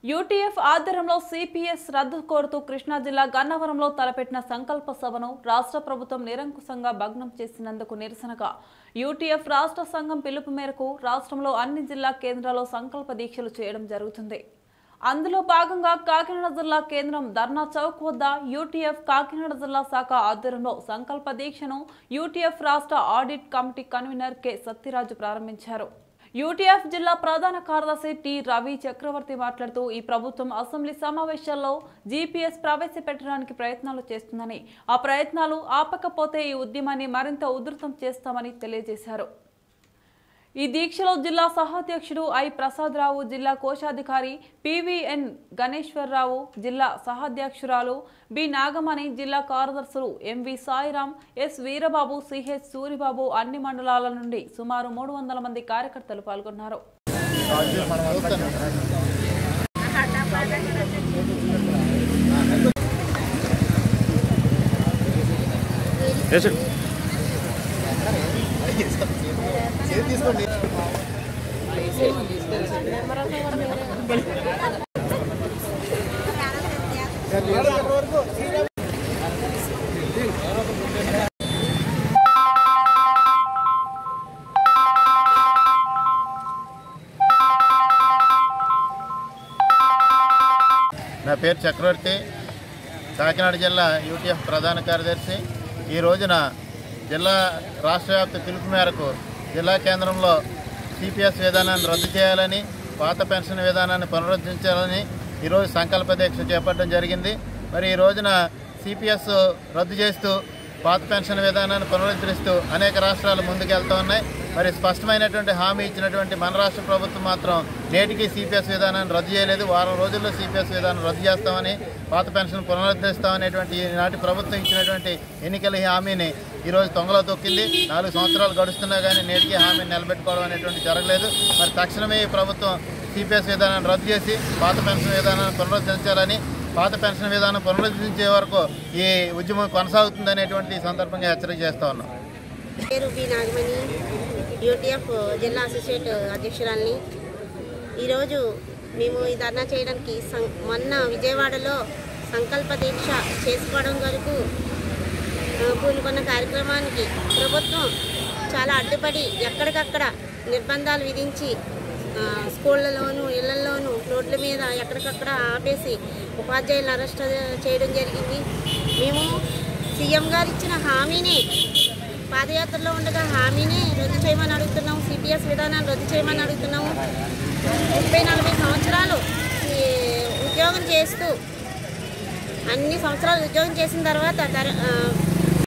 UTF ఆధ్వర్యంలో CPS రద్దు కోరుతూ కృష్ణా జిల్లా గన్నవరంలో తలపెట్టిన సంకల్ప సభను రాష్ట్ర ప్రభుత్వం నిరంకుశంగా భగ్నం చేసినందుకు నిరసనగా యూటీఎఫ్ రాష్ట్ర సంఘం పిలుపు మేరకు రాష్ట్రంలో అన్ని జిల్లా కేంద్రాల్లో సంకల్ప దీక్షలు చేయడం జరుగుతుంది అందులో భాగంగా కాకినాడ జిల్లా కేంద్రం ధర్నా చౌక్ వద్ద యూటీఎఫ్ కాకినాడ జిల్లా శాఖ ఆధ్వర్యంలో సంకల్ప దీక్షను యూటీఎఫ్ రాష్ట్ర audit committee convener K Satyaraju ప్రారంభించారు యూటీఎఫ్ జిల్లా ప్రధాన కార్యదర్శి టి రవి చక్రవర్తి మాట్లాడుతూ ఈ ప్రభుత్వం అసెంబ్లీ సమావేశాల్లో జీపీఎస్ ప్రవేశపెట్టడానికి ప్రయత్నాలు చేస్తుందని ఆ ప్రయత్నాలు ఆపకపోతే ఈ ఉద్యమాన్ని మరింత ఉధృతం చేస్తామని తెలియజేశారు ఈ దీక్షలో జిల్లా సహాధ్యక్షుడు ఐ ప్రసాదరావు జిల్లా కోశాధికారి పివిఎన్ గణేశ్వరరావు జిల్లా సహాధ్యక్షురాలు బి నాగమణి జిల్లా కార్యదర్శులు MV Sairam S Veerababu CH Suribabu అన్ని మండలాల నుండి సుమారు మూడు వందల మంది కార్యకర్తలు పాల్గొన్నారు నా పేరు చక్రవర్తి కాకినాడ జిల్లా యూటీఎఫ్ ప్రధాన కార్యదర్శి ఈ రోజున జిల్లా రాష్ట్ర వ్యాప్త పిలుపు మేరకు జిల్లా కేంద్రంలో సిపిఎస్ విధానాన్ని రద్దు చేయాలని పాత పెన్షన్ విధానాన్ని పునరుద్ధరించాలని ఈరోజు సంకల్ప దీక్ష చేపట్టడం జరిగింది మరి ఈ రోజున సిపిఎస్ రద్దు చేస్తూ పాత పెన్షన్ విధానాన్ని పునరుద్ధరిస్తూ అనేక రాష్ట్రాలు ముందుకెళ్తూ ఉన్నాయి మరి స్పష్టమైనటువంటి హామీ ఇచ్చినటువంటి మన రాష్ట్ర ప్రభుత్వం మాత్రం నేటికి సిపిఎస్ విధానాన్ని రద్దు చేయలేదు వారం రోజుల్లో సిపిఎస్ విధానం రద్దు చేస్తామని పాత పెన్షన్ పునరుద్ధరిస్తామనేటువంటి ఈనాటి ప్రభుత్వం ఇచ్చినటువంటి ఎన్నికల హామీని ఈరోజు తొంగలో తొక్కింది నాలుగు సంవత్సరాలు గడుస్తున్నా కానీ నేటికి హామీని నిలబెట్టుకోవడం అనేటువంటి జరగలేదు మరి తక్షణమే ఈ ప్రభుత్వం సిపిఎస్ విధానాన్ని రద్దు చేసి పాత పెన్షన్ విధానాన్ని పునరుద్ధరించాలని పాత పెన్షన్ విధానం పునరుద్ధరించే వరకు ఈ ఉద్యమం కొనసాగుతుందనేటువంటి ఈ సందర్భంగా హెచ్చరిక చేస్తా ఉన్నాం పేరు బి నాగమణి యూటీఎఫ్ జిల్లా అసోసియేట్ అధ్యక్షురాల్ని ఈరోజు మేము ఈ ధర్నా చేయడానికి సం మొన్న విజయవాడలో సంకల్ప దీక్ష చేసుకోవడం వరకు ఆ, పూనుకున్న కార్యక్రమానికి ప్రభుత్వం చాలా అడ్డుపడి ఎక్కడికక్కడ నిర్బంధాలు విధించి ఆ, స్కూళ్ళలోను ఇళ్లలోను రోడ్ల మీద ఎక్కడికక్కడ ఆపేసి ఉపాధ్యాయులను అరెస్ట్ చేయడం జరిగింది మేము సీఎం గారు ఇచ్చిన హామీని పాదయాత్రలో ఉండగా హామీని రద్దు చేయమని అడుగుతున్నాము సిపిఎస్ విధానాన్ని రద్దు చేయమని అడుగుతున్నాము ముప్పై నలభై సంవత్సరాలు ఈ ఉద్యోగం చేస్తూ అన్ని సంవత్సరాలు ఉద్యోగం చేసిన తర్వాత తర- ఆ,